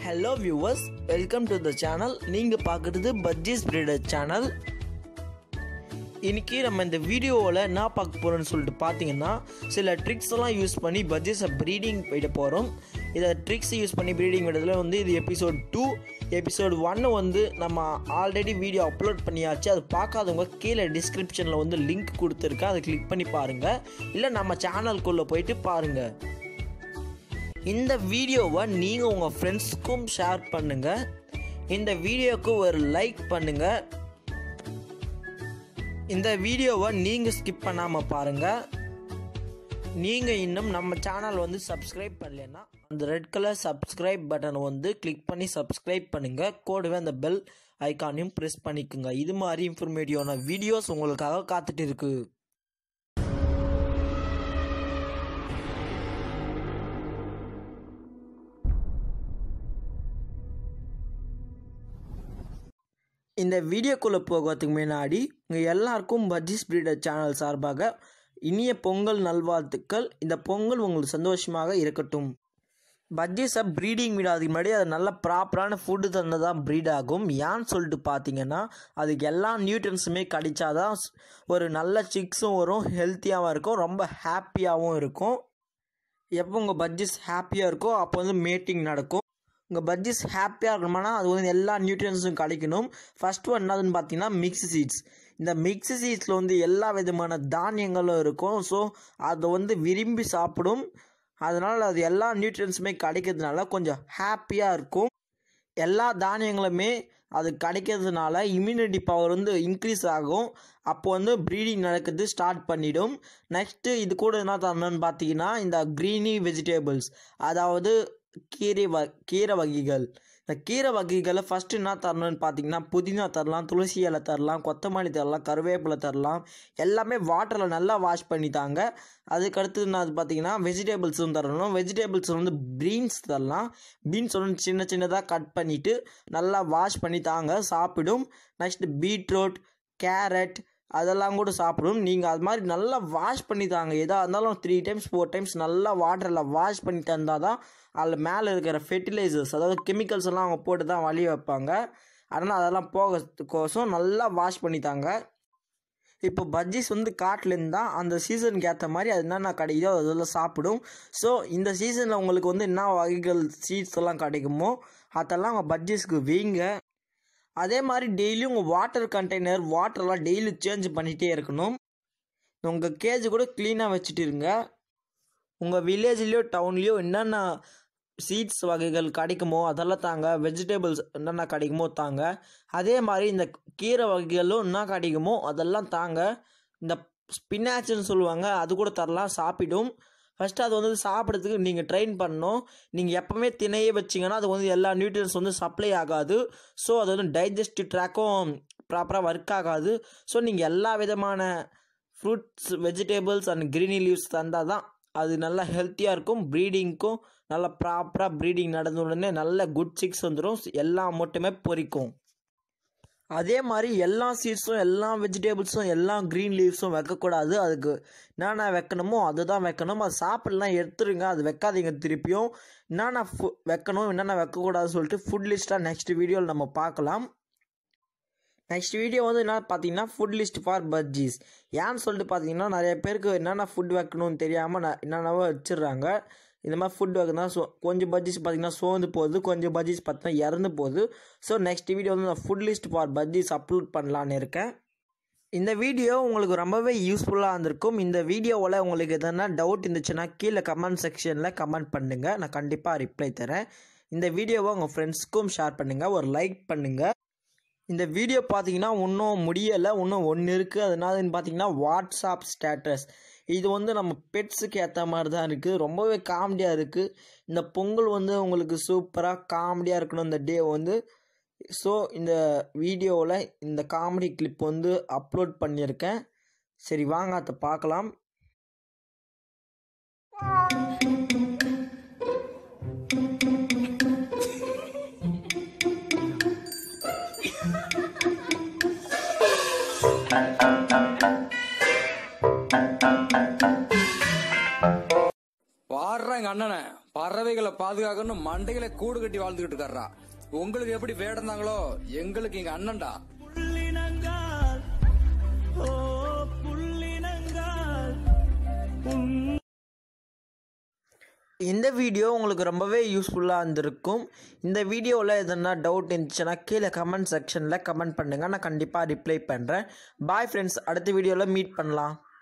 hello viewers welcome to the channel நீங்கள் பார்க்குறது budgies breeder channel இன்னைக்கு நம்ம இந்த வீடியோவில் என்ன பார்க்க போகிறோம்னு சொல்லிட்டு பார்த்தீங்கன்னா சில ட்ரிக்ஸ் எல்லாம் யூஸ் பண்ணி பட்ஜெட்ஸை ப்ரீடிங் விட போகிறோம் இதை ட்ரிக்ஸ் யூஸ் பண்ணி ப்ரீடிங் விடுறதுல வந்து இது எபிசோட் டூ எபிசோட் ஒன்று வந்து நம்ம ஆல்ரெடி வீடியோ அப்லோட் பண்ணியாச்சு அது பார்க்காதவங்க கீழே டிஸ்கிரிப்ஷனில் வந்து லிங்க் கொடுத்துருக்கேன் அதை கிளிக் பண்ணி பாருங்கள் இல்லை நம்ம சேனல்குள்ளே போயிட்டு பாருங்கள் இந்த வீடியோவை நீங்கள் உங்கள் ஃப்ரெண்ட்ஸ்க்கும் ஷேர் பண்ணுங்கள் இந்த வீடியோவுக்கு ஒரு லைக் பண்ணுங்கள் இந்த வீடியோவை நீங்கள் ஸ்கிப் பண்ணாமல் பாருங்கள் நீங்கள் இன்னும் நம்ம சேனல் வந்து சப்ஸ்கிரைப் பண்ணலைன்னா அந்த ரெட் கலர் சப்ஸ்கிரைப் பட்டனை வந்து கிளிக் பண்ணி சப்ஸ்கிரைப் பண்ணுங்கள் கூடவே அந்த பெல் ஐக்கானையும் ப்ரெஸ் பண்ணிக்கோங்க இது மாதிரி இன்ஃபர்மேட்டிவான வீடியோஸ் உங்களுக்காக காத்துட்டு இருக்கு இந்த வீடியோக்குள்ளே போகிறதுக்கு முன்னாடி உங்கள் எல்லாருக்கும் பஜ்ஜிஸ் பிரீடர் சேனல் சார்பாக இனிய பொங்கல் நல்வாழ்த்துக்கள் இந்த பொங்கல் உங்களுக்கு சந்தோஷமாக இருக்கட்டும் பஜ்ஜிஸை ப்ரீடிங் விடாதுக்கு முன்னாடி அது நல்ல ப்ராப்பரான ஃபுட்டு தந்து தான் ப்ரீட் ஆகும் ஏன்னு சொல்லிட்டு பார்த்தீங்கன்னா அதுக்கு எல்லா நியூட்ரன்ஸுமே கிடைச்சாதான் ஒரு நல்ல சிக்ஸும் வரும் ஹெல்த்தியாகவும் இருக்கும் ரொம்ப ஹாப்பியாகவும் இருக்கும் எப்போ உங்கள் பட்ஜெட்ஸ் ஹாப்பியாக இருக்கோ அப்போ வந்து மேட்டிங் நடக்கும் உங்கள் பட்ஜெட்ஸ் ஹாப்பியாக இருக்கணும்னா அது வந்து எல்லா நியூட்ரியன்ஸும் கிடைக்கணும் ஃபர்ஸ்ட் ஒன் என்னதுன்னு பார்த்தீங்கன்னா மிக்ஸ் சீட்ஸ் இந்த மிக்ஸ் சீட்ஸில் வந்து எல்லா விதமான தானியங்களும் இருக்கும் ஸோ அதை வந்து விரும்பி சாப்பிடும் அதனால் அது எல்லா நியூட்ரியன்ஸுமே கிடைக்கிறதுனால கொஞ்சம் ஹாப்பியாக இருக்கும் எல்லா தானியங்களுமே அது கிடைக்கிறதுனால இம்யூனிட்டி பவர் வந்து இன்க்ரீஸ் ஆகும் அப்போ வந்து ப்ரீடிங் நடக்கிறது ஸ்டார்ட் பண்ணிடும் நெக்ஸ்ட்டு இது கூட என்ன தரணும்னு பார்த்தீங்கன்னா இந்த க்ரீனி வெஜிடேபிள்ஸ் அதாவது கீரை வ கீரை வகைகள் இந்த கீரை வகைகளை ஃபஸ்ட்டு என்ன தரணும்னு பார்த்தீங்கன்னா புதினா தரலாம் துளசி இலை தரலாம் கொத்தமல்லி தரலாம் கருவேப்பிலை தரலாம் எல்லாமே வாட்டரில் நல்லா வாஷ் பண்ணி தாங்க அதுக்கடுத்து என்ன பார்த்தீங்கன்னா வெஜிடபிள்ஸும் தரணும் வெஜிடபிள்ஸ் வந்து பீன்ஸ் தரலாம் பீன்ஸ் வந்து சின்ன சின்னதாக கட் பண்ணிவிட்டு நல்லா வாஷ் பண்ணி தாங்க சாப்பிடும் நெக்ஸ்ட் பீட்ரூட் கேரட் அதெல்லாம் கூட சாப்பிடும் நீங்கள் அது மாதிரி நல்லா வாஷ் பண்ணி தாங்க எதாக இருந்தாலும் த்ரீ டைம்ஸ் ஃபோர் டைம்ஸ் நல்லா வாட்டரில் வாஷ் பண்ணி தந்தால் தான் அதில் மேலே இருக்கிற ஃபெர்டிலைசர்ஸ் அதாவது கெமிக்கல்ஸ் எல்லாம் அவங்க போட்டு தான் வழி வைப்பாங்க அதனால் அதெல்லாம் போகிறதுக்கோசம் நல்லா வாஷ் பண்ணி தாங்க இப்போ பஜ்ஜிஸ் வந்து காட்டிலேருந்து தான் அந்த சீசனுக்கு ஏற்ற மாதிரி அது என்னென்ன கிடைக்குதோ அதெல்லாம் சாப்பிடும் ஸோ இந்த சீசனில் உங்களுக்கு வந்து என்ன வகைகள் சீட்ஸ் எல்லாம் கிடைக்குமோ அதெல்லாம் அவங்க பஜ்ஜிஸ்க்கு வீங்க அதே மாதிரி டெய்லியும் உங்கள் வாட்டர் கண்டெய்னர் வாட்டர்லாம் டெய்லி சேஞ்ச் பண்ணிகிட்டே இருக்கணும் உங்கள் கேஜ் கூட க்ளீனாக வச்சுட்டு இருங்க உங்கள் வில்லேஜ்லேயோ டவுன்லேயோ என்னென்ன சீட்ஸ் வகைகள் கிடைக்குமோ அதெல்லாம் தாங்க வெஜிடபிள்ஸ் என்னென்ன கிடைக்குமோ தாங்க அதே மாதிரி இந்த கீரை வகைகளும் என்ன கிடைக்குமோ அதெல்லாம் தாங்க இந்த ஸ்பினாச்சுன்னு சொல்லுவாங்க அது கூட தரலாம் சாப்பிடும் ஃபஸ்ட்டு அது வந்து சாப்பிட்றதுக்கு நீங்கள் ட்ரெயின் பண்ணணும் நீங்கள் எப்போவுமே திணையே வச்சிங்கன்னா அது வந்து எல்லா நியூட்ரியன்ஸ் வந்து சப்ளை ஆகாது ஸோ அது வந்து டைஜஸ்டிவ் ட்ராக்கும் ப்ராப்பராக ஒர்க் ஆகாது ஸோ நீங்கள் எல்லா விதமான fruits vegetables and greeny leaves தந்தால் தான் அது நல்லா ஹெல்த்தியாக இருக்கும் ப்ரீடிங்க்கும் நல்லா ப்ராப்பராக ப்ரீடிங் நடந்த உடனே நல்ல குட் சிக்ஸ் வந்துடும் எல்லா மட்டுமே பொறிக்கும் அதே மாதிரி எல்லா சீட்ஸும் எல்லா வெஜிடபிள்ஸும் எல்லா க்ரீன் லீவ்ஸும் வைக்கக்கூடாது அதுக்கு என்னென்ன வைக்கணுமோ அதுதான் வைக்கணும் அது சாப்பிடலாம் எடுத்துருங்க அது வைக்காதீங்க திருப்பியும் என்னென்ன ஃபு வைக்கணும் என்னென்ன வைக்கக்கூடாதுன்னு சொல்லிட்டு ஃபுட் லிஸ்ட்டாக நெக்ஸ்ட் வீடியோவில் நம்ம பார்க்கலாம் நெக்ஸ்ட் வீடியோ வந்து என்ன பார்த்தீங்கன்னா ஃபுட் லிஸ்ட் ஃபார் பஜ்ஜீஸ் ஏன்னு சொல்லிட்டு பார்த்தீங்கன்னா நிறைய பேருக்கு என்னென்ன ஃபுட் வைக்கணும்னு தெரியாமல் என்னென்னவோ வச்சிடுறாங்க இந்த மாதிரி ஃபுட் வைக்கணும் ஸோ கொஞ்சம் பஜ்ஜிஸ் பார்த்தீங்கன்னா சோர்ந்து போகுது கொஞ்சம் பஜ்ஜிஸ் பார்த்தீங்கன்னா இறந்து போகுது ஸோ நெக்ஸ்ட் வீடியோ வந்து நான் food list for budgies upload பண்ணலான்னு இருக்கேன் இந்த வீடியோ உங்களுக்கு ரொம்பவே யூஸ்ஃபுல்லாக இருந்திருக்கும் இந்த வீடியோவில் உங்களுக்கு எதனா டவுட் இருந்துச்சுன்னா கீழே கமெண்ட் செக்ஷனில் கமெண்ட் பண்ணுங்கள் நான் கண்டிப்பாக ரிப்ளை தரேன் இந்த வீடியோவை உங்கள் ஃப்ரெண்ட்ஸ்க்கும் ஷேர் பண்ணுங்கள் ஒரு லைக் பண்ணுங்கள் இந்த வீடியோ பார்த்தீங்கன்னா இன்னும் முடியலை இன்னும் ஒன்று இருக்குது அதனாலன்னு பார்த்தீங்கன்னா வாட்ஸ்அப் ஸ்டேட்டஸ் இது வந்து நம்ம பெட்ஸுக்கு ஏற்ற மாதிரி தான் இருக்குது ரொம்பவே காமெடியாக இருக்குது இந்த பொங்கல் வந்து உங்களுக்கு சூப்பராக காமெடியாக இருக்கணும் இந்த டே வந்து ஸோ இந்த வீடியோவில் இந்த காமெடி கிளிப் வந்து அப்லோட் பண்ணியிருக்கேன் சரி வாங்க அதை பார்க்கலாம் பாடுற எங்க அண்ணனை பறவைகளை பாதுகாக்கணும் மண்டையில கூடு கட்டி வாழ்ந்துகிட்டு இருக்காரா உங்களுக்கு எப்படி வேடந்தாங்களோ எங்களுக்கு எங்க அண்ணன்டா புள்ளினங்கால் ஓ புள்ளினங்கால் இந்த வீடியோ உங்களுக்கு ரொம்பவே யூஸ்ஃபுல்லாக இருந்திருக்கும் இந்த வீடியோவில் எதனா டவுட் இருந்துச்சுன்னா கீழே கமெண்ட் செக்ஷனில் கமெண்ட் பண்ணுங்கள் நான் கண்டிப்பாக ரிப்ளை பண்ணுறேன் பாய் ஃப்ரெண்ட்ஸ் அடுத்த வீடியோவில் மீட் பண்ணலாம்